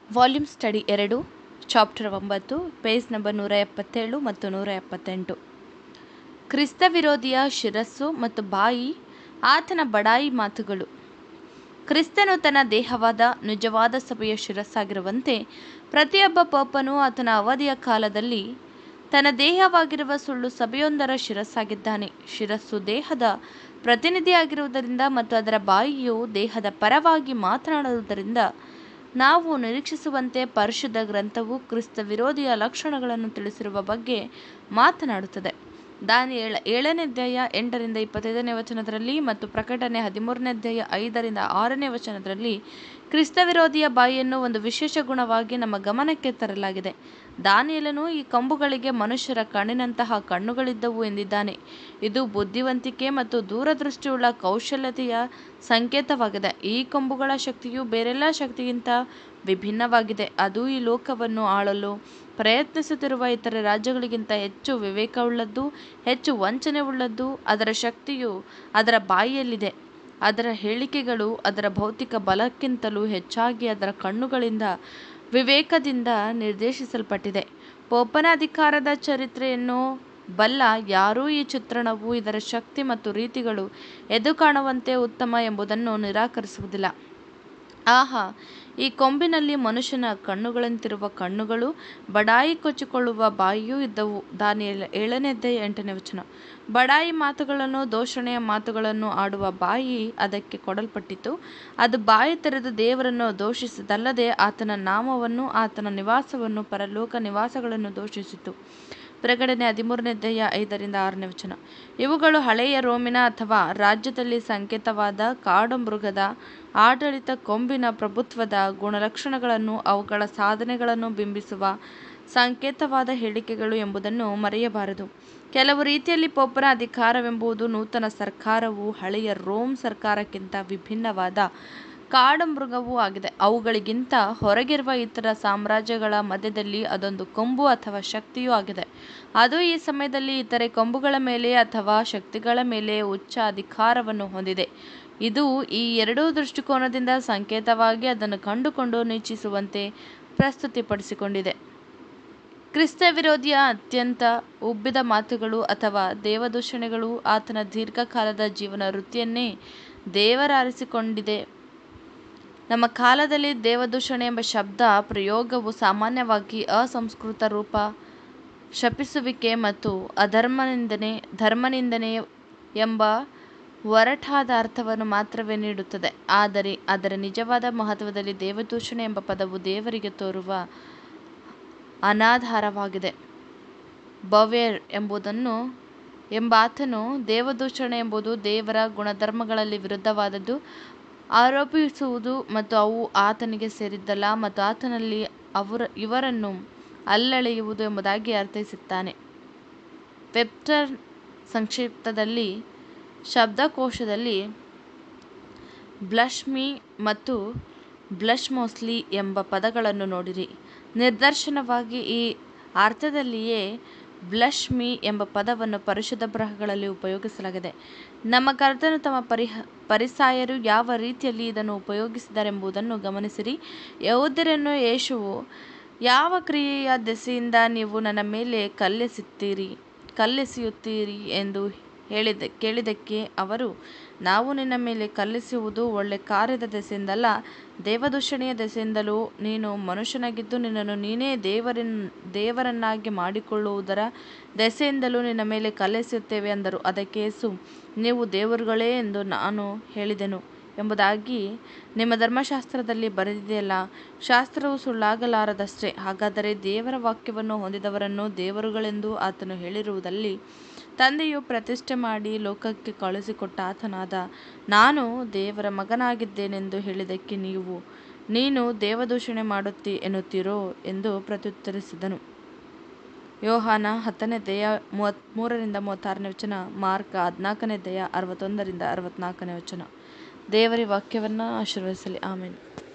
volume study ಎರಡು chapter ಒಂಬತ್ತು page number ನೂರ ಎಪ್ಪತ್ತೇಳು ಮತ್ತು ನೂರ ಎಪ್ಪತ್ತೆಂಟು ಕ್ರಿಸ್ತ ವಿರೋಧಿಯ ಶಿರಸ್ಸು ಮತ್ತು ಬಾಯಿ ಆತನ ಬಡಾಯಿ ಮಾತುಗಳು ಕ್ರಿಸ್ತನು ತನ್ನ ದೇಹವಾದ ನಿಜವಾದ ಸಭೆಯ ಶಿರಸ್ಸಾಗಿರುವಂತೆ ಪ್ರತಿಯೊಬ್ಬ ಪೋಪನು ಆತನ ಅವಧಿಯ ಕಾಲದಲ್ಲಿ ತನ್ನ ದೇಹವಾಗಿರುವ ಸುಳ್ಳು ಸಭೆಯೊಂದರ ಶಿರಸ್ಸಾಗಿದ್ದಾನೆ ಶಿರಸ್ಸು ದೇಹದ ಪ್ರತಿನಿಧಿಯಾಗಿರುವುದರಿಂದ ಮತ್ತು ಅದರ ಬಾಯಿಯು ದೇಹದ ಪರವಾಗಿ ಮಾತನಾಡುವುದರಿಂದ ನಾವು ನಿರೀಕ್ಷಿಸುವಂತೆ ಪರಿಶುದ್ಧ ಗ್ರಂಥವು ಕ್ರಿಸ್ತ ವಿರೋಧಿಯ ಲಕ್ಷಣಗಳನ್ನು ತಿಳಿಸಿರುವ ಬಗ್ಗೆ ಮಾತನಾಡುತ್ತದೆ ದಾನಿಯೇಳ ಏಳನೇ ಅಧ್ಯಾಯ ಎಂಟರಿಂದ ಇಪ್ಪತ್ತೈದನೇ ವಚನದಲ್ಲಿ ಮತ್ತು ಪ್ರಕಟಣೆ ಹದಿಮೂರನೇ ಅಧ್ಯಾಯ ಐದರಿಂದ ಆರನೇ ವಚನದಲ್ಲಿ ಕ್ರಿಸ್ತ ವಿರೋಧಿಯ ಬಾಯಿಯನ್ನು ಒಂದು ವಿಶೇಷ ಗುಣವಾಗಿ ನಮ್ಮ ಗಮನಕ್ಕೆ ತರಲಾಗಿದೆ ದಾನಿಯೇಲನು ಈ ಕೊಂಬುಗಳಿಗೆ ಮನುಷ್ಯರ ಕಣ್ಣಿನಂತಹ ಕಣ್ಣುಗಳಿದ್ದವು ಎಂದಿದ್ದಾನೆ ಇದು ಬುದ್ಧಿವಂತಿಕೆ ಮತ್ತು ದೂರದೃಷ್ಟಿಯುಳ್ಳ ಕೌಶಲ್ಯತೆಯ ಸಂಕೇತವಾಗಿದೆ ಈ ಕೊಂಬುಗಳ ಶಕ್ತಿಯು ಬೇರೆಲ್ಲ ಶಕ್ತಿಗಿಂತ ವಿಭಿನ್ನವಾಗಿದೆ ಅದು ಈ ಲೋಕವನ್ನು ಆಳಲು ಪ್ರಯತ್ನಿಸುತ್ತಿರುವ ಇತರ ರಾಜ್ಯಗಳಿಗಿಂತ ಹೆಚ್ಚು ವಿವೇಕವುಳ್ಳದ್ದು ಹೆಚ್ಚು ವಂಚನೆ ಉಳ್ಳದ್ದು ಅದರ ಶಕ್ತಿಯು ಅದರ ಬಾಯಿಯಲ್ಲಿದೆ ಅದರ ಹೇಳಿಕೆಗಳು ಅದರ ಭೌತಿಕ ಬಲಕ್ಕಿಂತಲೂ ಹೆಚ್ಚಾಗಿ ಅದರ ಕಣ್ಣುಗಳಿಂದ ವಿವೇಕದಿಂದ ನಿರ್ದೇಶಿಸಲ್ಪಟ್ಟಿದೆ ಪೋಪನ ಅಧಿಕಾರದ ಚರಿತ್ರೆಯನ್ನು ಬಲ್ಲ ಯಾರೂ ಈ ಚಿತ್ರಣವು ಇದರ ಶಕ್ತಿ ಮತ್ತು ರೀತಿಗಳು ಎದ್ದು ಕಾಣುವಂತೆ ಉತ್ತಮ ಎಂಬುದನ್ನು ನಿರಾಕರಿಸುವುದಿಲ್ಲ ಆಹಾ ಈ ಕೊಂಬಿನಲ್ಲಿ ಮನುಷ್ಯನ ಕಣ್ಣುಗಳಂತಿರುವ ಕಣ್ಣುಗಳು ಬಡಾಯಿ ಕೊಚ್ಚಿಕೊಳ್ಳುವ ಬಾಯಿಯೂ ಇದ್ದವು ದಾನಿಯೇಲ ಏಳನೇ ಅಧ್ಯಾಯ ಎಂಟನೇ ವಚನ ಬಡಾಯಿ ಮಾತುಗಳನ್ನು ದೂಷಣೆಯ ಮಾತುಗಳನ್ನು ಆಡುವ ಬಾಯಿ ಅದಕ್ಕೆ ಕೊಡಲ್ಪಟ್ಟಿತು ಅದು ಬಾಯಿ ತೆರೆದು ದೇವರನ್ನು ದೂಷಿಸಿದಲ್ಲದೆ ಆತನ ನಾಮವನ್ನು ಆತನ ನಿವಾಸವನ್ನು ಪರಲೋಕ ನಿವಾಸಗಳನ್ನು ದೂಷಿಸಿತು ಪ್ರಕಟಣೆ ಹದಿಮೂರನೇ ಅಧ್ಯಾಯ ಐದರಿಂದ ಆರನೇ ವಚನ ಇವುಗಳು ಹಳೆಯ ರೋಮಿನ ಅಥವಾ ರಾಜ್ಯದಲ್ಲಿ ಸಂಕೇತವಾದ ಕಾಡು ಮೃಗದ ಆಡಳಿತ ಕೊಂಬಿನ ಪ್ರಭುತ್ವದ ಗುಣಲಕ್ಷಣಗಳನ್ನು ಅವುಗಳ ಸಾಧನೆಗಳನ್ನು ಬಿಂಬಿಸುವ ಸಂಕೇತವಾದ ಹೇಳಿಕೆಗಳು ಎಂಬುದನ್ನು ಮರೆಯಬಾರದು ಕೆಲವು ರೀತಿಯಲ್ಲಿ ಪೋಪನ ಅಧಿಕಾರವೆಂಬುದು ನೂತನ ಸರ್ಕಾರವು ಹಳೆಯ ರೋಮ್ ಸರ್ಕಾರಕ್ಕಿಂತ ವಿಭಿನ್ನವಾದ ಕಾಡುಮೃಗವೂ ಆಗಿದೆ ಅವುಗಳಿಗಿಂತ ಹೊರಗಿರುವ ಇತರ ಸಾಮ್ರಾಜ್ಯಗಳ ಮಧ್ಯದಲ್ಲಿ ಅದೊಂದು ಕೊಂಬು ಅಥವಾ ಶಕ್ತಿಯೂ ಆಗಿದೆ ಅದು ಈ ಸಮಯದಲ್ಲಿ ಇತರೆ ಕೊಂಬುಗಳ ಮೇಲೆ ಅಥವಾ ಶಕ್ತಿಗಳ ಮೇಲೆ ಉಚ್ಚ ಅಧಿಕಾರವನ್ನು ಹೊಂದಿದೆ ಇದು ಈ ಎರಡೂ ದೃಷ್ಟಿಕೋನದಿಂದ ಸಂಕೇತವಾಗಿ ಅದನ್ನು ಕಂಡುಕೊಂಡು ನೀಚಿಸುವಂತೆ ಪ್ರಸ್ತುತಿಪಡಿಸಿಕೊಂಡಿದೆ ಕ್ರಿಸ್ತ ವಿರೋಧಿಯ ಅತ್ಯಂತ ಉಬ್ಬಿದ ಮಾತುಗಳು ಅಥವಾ ದೇವದೂಷಣೆಗಳು ಆತನ ದೀರ್ಘಕಾಲದ ಜೀವನ ವೃತ್ತಿಯನ್ನೇ ದೇವರಾರಿಸಿಕೊಂಡಿದೆ ನಮ್ಮ ಕಾಲದಲ್ಲಿ ದೇವದೂಷಣೆ ಎಂಬ ಶಬ್ದ ಪ್ರಯೋಗವು ಸಾಮಾನ್ಯವಾಗಿ ಅಸಂಸ್ಕೃತ ರೂಪ ಶಪಿಸುವಿಕೆ ಮತ್ತು ಅಧರ್ಮನಿಂದನೆ ಧರ್ಮನಿಂದನೆ ಎಂಬ ಒರಟಾದ ಅರ್ಥವನ್ನು ಮಾತ್ರವೇ ನೀಡುತ್ತದೆ ಆದರೆ ಅದರ ನಿಜವಾದ ಮಹತ್ವದಲ್ಲಿ ದೇವದೂಷಣೆ ಎಂಬ ಪದವು ದೇವರಿಗೆ ತೋರುವ ಅನಾಧಾರವಾಗಿದೆ ಬವೇರ್ ಎಂಬುದನ್ನು ಎಂಬಾತನು ದೇವದೂಷಣೆ ಎಂಬುದು ದೇವರ ಗುಣಧರ್ಮಗಳಲ್ಲಿ ವಿರುದ್ಧವಾದದ್ದು ಆರೋಪಿಸುವುದು ಮತ್ತು ಅವು ಆತನಿಗೆ ಸೇರಿದ್ದಲ್ಲ ಮತ್ತು ಆತನಲ್ಲಿ ಅವರ ಇವರನ್ನು ಅಲ್ಲಳೆಯುವುದು ಎಂಬುದಾಗಿ ಅರ್ಥೈಸುತ್ತಾನೆ ವೆಬ್ಸ್ಟರ್ ಸಂಕ್ಷಿಪ್ತದಲ್ಲಿ ಶಬ್ದಕೋಶದಲ್ಲಿ ಬ್ಲಶ್ ಮೀ ಮತ್ತು ಬ್ಲಶ್ ಮೋಸ್ಲಿ ಎಂಬ ಪದಗಳನ್ನು ನೋಡಿರಿ ನಿದರ್ಶನವಾಗಿ ಈ ಅರ್ಥದಲ್ಲಿಯೇ ಬ್ಲಶ್ ಮೀ ಎಂಬ ಪದವನ್ನು ಪರಿಶುದ್ಧ ಬರಹಗಳಲ್ಲಿ ಉಪಯೋಗಿಸಲಾಗಿದೆ ನಮ್ಮ ಕರ್ತನು ತಮ್ಮ ಪರಿಹ ಪರಿಸಾಯರು ಯಾವ ರೀತಿಯಲ್ಲಿ ಇದನ್ನು ಉಪಯೋಗಿಸಿದರೆಂಬುದನ್ನು ಗಮನಿಸಿರಿ ಯಹೂದ್ಯರನ್ನು ಯೇಸುವು ಯಾವ ಕ್ರಿಯೆಯ ದೆಸೆಯಿಂದ ನೀವು ನನ್ನ ಮೇಲೆ ಕಲ್ಲೆಸುತ್ತೀರಿ ಕಲ್ಲೆಸೆಯುತ್ತೀರಿ ಎಂದು ಹೇಳಿದ ಕೇಳಿದ್ದಕ್ಕೆ ಅವರು ನಾವು ನಿನ್ನ ಮೇಲೆ ಕಲ್ಲೆಸೆಯುವುದು ಒಳ್ಳೆ ಕಾರ್ಯದ ದೆಸೆಯಿಂದಲ್ಲ ದೇವದೂಷಣೆಯ ದೆಸೆಯಿಂದಲೂ ನೀನು ಮನುಷ್ಯನಾಗಿದ್ದು ನಿನ್ನನ್ನು ನೀನೇ ದೇವರಿನ್ ದೇವರನ್ನಾಗಿ ಮಾಡಿಕೊಳ್ಳುವುದರ ದೆಸೆಯಿಂದಲೂ ನಿನ್ನ ಮೇಲೆ ಕಲ್ಲೆಸೆಯುತ್ತೇವೆ ಅಂದರು ಅದಕ್ಕೆ ಯೇಸು ನೀವು ದೇವರುಗಳೇ ಎಂದು ನಾನು ಹೇಳಿದೆನು ಎಂಬುದಾಗಿ ನಿಮ್ಮ ಧರ್ಮಶಾಸ್ತ್ರದಲ್ಲಿ ಬರೆದಿದೆಯಲ್ಲ ಶಾಸ್ತ್ರವು ಸುಳ್ಳಾಗಲಾರದಷ್ಟೇ ಹಾಗಾದರೆ ದೇವರ ವಾಕ್ಯವನ್ನು ಹೊಂದಿದವರನ್ನು ದೇವರುಗಳೆಂದು ಆತನು ಹೇಳಿರುವುದಲ್ಲಿ ತಂದೆಯು ಪ್ರತಿಷ್ಠೆ ಮಾಡಿ ಲೋಕಕ್ಕೆ ಕಳುಹಿಸಿಕೊಟ್ಟ ಆತನಾದ ನಾನು ದೇವರ ಮಗನಾಗಿದ್ದೇನೆಂದು ಹೇಳಿದ್ದಕ್ಕೆ ನೀವು ನೀನು ದೇವದೂಷಣೆ ಮಾಡುತ್ತಿ ಎನ್ನುತ್ತೀರೋ ಎಂದು ಪ್ರತ್ಯುತ್ತರಿಸಿದನು ಯೋಹಾನ ಹತ್ತನೇ ದೇಯ ಮೂವತ್ತ್ಮೂರರಿಂದ ಮೂವತ್ತಾರನೇ ವಚನ ಮಾರ್ಕ ಹದಿನಾಲ್ಕನೇ ದೇಯ ಅರವತ್ತೊಂದರಿಂದ ಅರವತ್ತ್ನಾಲ್ಕನೇ ವಚನ ದೇವರ ವಾಕ್ಯವನ್ನು ಆಶೀರ್ವದಿಸಲಿ ಆಮೇಲೆ